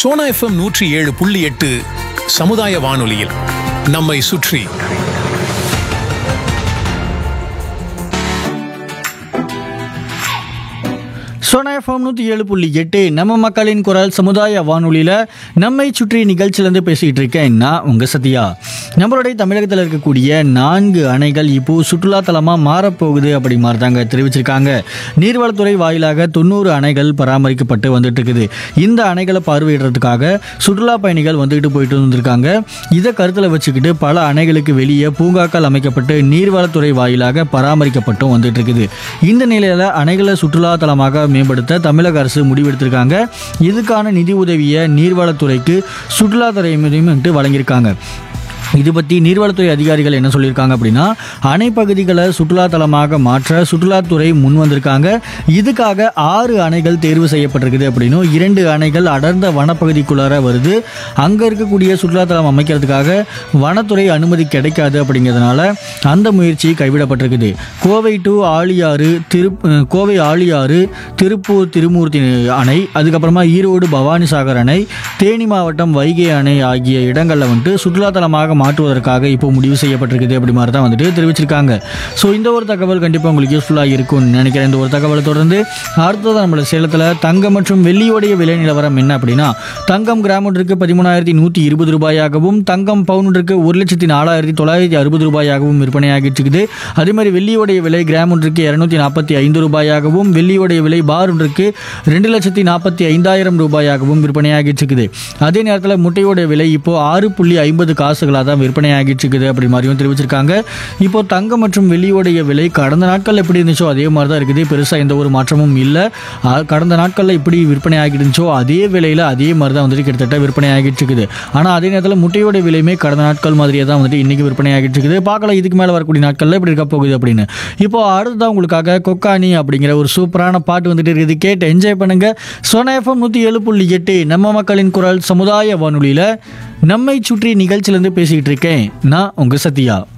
Sona FM நூற்றி ஏழு புள்ளி எட்டு சமுதாய வானொலியில் நம்மை சுற்றி சோனா எஃப்எம் நூற்றி ஏழு புள்ளி எட்டு நம்ம மக்களின் குரல் சமுதாய வானொலியில் நம்மை சுற்றி நிகழ்ச்சியிலேருந்து பேசிகிட்டு இருக்கேன் நான் உங்கள் சத்யா நம்மளுடைய தமிழகத்தில் இருக்கக்கூடிய நான்கு அணைகள் இப்போ சுற்றுலாத்தலமாக மாறப்போகுது அப்படி மாதிரி தாங்க தெரிவிச்சிருக்காங்க நீர்வளத்துறை வாயிலாக தொண்ணூறு அணைகள் பராமரிக்கப்பட்டு வந்துட்டு இருக்குது இந்த அணைகளை பார்வையிடுறதுக்காக சுற்றுலா பயணிகள் வந்துக்கிட்டு போயிட்டு வந்திருக்காங்க இதை கருத்தில் வச்சுக்கிட்டு பல அணைகளுக்கு வெளியே பூங்காக்கள் அமைக்கப்பட்டு நீர்வளத்துறை வாயிலாக பராமரிக்கப்பட்டும் வந்துட்டு இருக்குது இந்த நிலையில் அணைகளை சுற்றுலா தலமாக மேம்படுத்த தமிழக அரசு முடிவெடுத்திருக்காங்க இதுக்கான நிதி உதவியை நீர்வளத்துறைக்கு சுற்றுலாத்துறை மீது வழங்கியிருக்காங்க இது பற்றி நீர்வளத்துறை அதிகாரிகள் என்ன சொல்லியிருக்காங்க அப்படின்னா அணை பகுதிகளை சுற்றுலா தலமாக மாற்ற சுற்றுலாத்துறை முன் வந்திருக்காங்க இதுக்காக ஆறு அணைகள் தேர்வு செய்யப்பட்டிருக்குது அப்படின்னும் இரண்டு அணைகள் அடர்ந்த வனப்பகுதிக்குள்ளார வருது அங்கே இருக்கக்கூடிய சுற்றுலாத்தலம் அமைக்கிறதுக்காக வனத்துறை அனுமதி கிடைக்காது அப்படிங்கிறதுனால அந்த முயற்சி கைவிடப்பட்டிருக்குது கோவை டு ஆழியாறு திரு அஹ் கோவை ஆழியாறு திருப்பூர் திருமூர்த்தி அணை அதுக்கப்புறமா ஈரோடு பவானிசாகர் அணை தேனி மாவட்டம் வைகை அணை ஆகிய இடங்களில் வந்துட்டு சுற்றுலாத்தலமாக மாற்றுவதற்காக இப்போ முடிவு செய்யப்பட்டிருக்குது அப்படி மாதிரி தான் வந்துட்டு தெரிவிச்சிருக்காங்க ஸோ இந்த ஒரு தகவல் கண்டிப்பாக உங்களுக்கு யூஸ்ஃபுல்லாக இருக்கும்னு நினைக்கிறேன் இந்த ஒரு தகவலை தொடர்ந்து அடுத்தது நம்மளோட சேலத்தில் தங்கம் மற்றும் வெள்ளியோடைய விலை நிலவரம் என்ன அப்படின்னா தங்கம் கிராம் ஒன்றுக்கு பதிமூணாயிரத்தி நூற்றி இருபது ரூபாயாகவும் தங்கம் பவுன் ஒன்றுக்கு ஒரு லட்சத்தி நாலாயிரத்தி தொள்ளாயிரத்தி அறுபது ரூபாயாகவும் விற்பனையாகிட்டு இருக்குது அதே மாதிரி வெள்ளியோடைய விலை கிராம் ஒன்றுக்கு இரநூத்தி நாற்பத்தி ஐந்து ரூபாயாகவும் வெள்ளியோடைய விலை பார் ஒன்றுக்கு ரெண்டு லட்சத்தி நாற்பத்தி ஐந்தாயிரம் ரூபாயாகவும் விற்பனையாகிட்டு இருக்குது அதே நேரத்தில் முட்டையோட விலை இப்போ ஆறு புள்ளி ஐம்பது காசுகளாக தான் விற்பனையாகிட்டு இருக்குது அப்படி மாதிரியும் தெரிவிச்சிருக்காங்க இப்போ தங்கம் மற்றும் வெள்ளியோடைய விலை கடந்த நாட்கள் எப்படி இருந்துச்சோ அதே மாதிரி தான் இருக்குது பெருசாக எந்த ஒரு மாற்றமும் இல்லை ஆ, கடந்த நாட்களில் இப்படி விற்பனை ஆகிட்டு இருந்துச்சோ அதே விலையில் அதே மாதிரி தான் வந்துட்டு கிட்டத்தட்ட விற்பனை ஆகிட்டு இருக்குது ஆனால் அதே நேரத்தில் முட்டையோட விலையுமே கடந்த நாட்கள் மாதிரியே தான் வந்துட்டு இன்றைக்கி விற்பனை ஆகிட்டு இருக்குது பார்க்கலாம் இதுக்கு மேலே வரக்கூடிய நாட்களில் இப்படி இருக்க போகுது அப்படின்னு இப்போ அடுத்ததான் உங்களுக்காக கொக்கானி அப்படிங்கிற ஒரு சூப்பரான பாட்டு வந்துட்டு இருக்குது கேட்டு என்ஜாய் பண்ணுங்க சோனா எஃப்எம் நூற்றி ஏழு புள்ளி எட்டு நம்ம மக்களின் குரல் சமுதாய வானொலியில் நம்மை சுற்றி நிகழ்ச்சியிலேருந்து பேசிக்கிட்டு இருக்கேன் நான் உங்கள் சத்யா